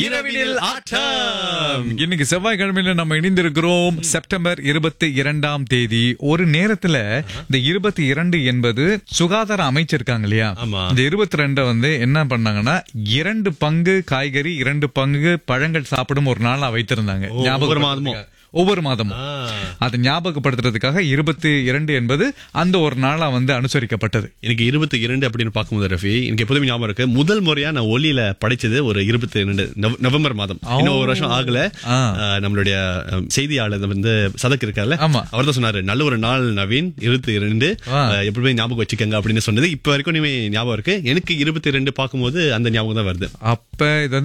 இரவினில் ஆட்டம் இன்னைக்கு செவ்வாய்க்கிழமையில நம்ம இணைந்திருக்கிறோம் செப்டம்பர் இருபத்தி இரண்டாம் தேதி ஒரு நேரத்துல இந்த இருபத்தி இரண்டு என்பது சுகாதார அமைச்சர் இருக்காங்க இல்லையா ஆமா. இந்த இருபத்தி ரெண்ட வந்து என்ன பண்ணாங்கன்னா இரண்டு பங்கு காய்கறி இரண்டு பங்கு பழங்கள் சாப்பிடும் ஒரு நாளா வைத்திருந்தாங்க ஓ, ஒவ்வொரு மாதமும். ஞாபகம் ஒவ்வொரு மாதமும் ஆ. அதை ஞாபகப்படுத்துறதுக்காக இருபத்தி இரண்டு என்பது அந்த ஒரு நாளா வந்து அனுசரிக்கப்பட்டது எனக்கு இருபத்தி இரண்டு அப்படின்னு பார்க்கும்போது ரஃபி எனக்கு எப்போதுமே ஞாபகம் இருக்கு முதல் முறையா நான் ஒலியில படிச்சது ஒரு இருபத்தி இரண்டு நவம்பர் மாதம் இன்னும் ஒரு வருஷம் ஆகல ஆ. ஆ, நம்மளுடைய அஹ், செய்தியாளர் வந்து சதக் இருக்கார்ல ஆமா. அவர் தான் சொன்னாரு நல்ல ஒரு நாள் நவீன் இருபத்தி இரண்டு ஆ. அஹ், எப்பவுமே ஞாபகம் வச்சுக்கங்க அப்படின்னு சொன்னது இப்ப வரைக்கும் இனிமே ஞாபகம் இருக்கு எனக்கு இருபத்தி ரெண்டு பார்க்கும்போது அந்த ஞாபகம் தான் வருது அப்ப இது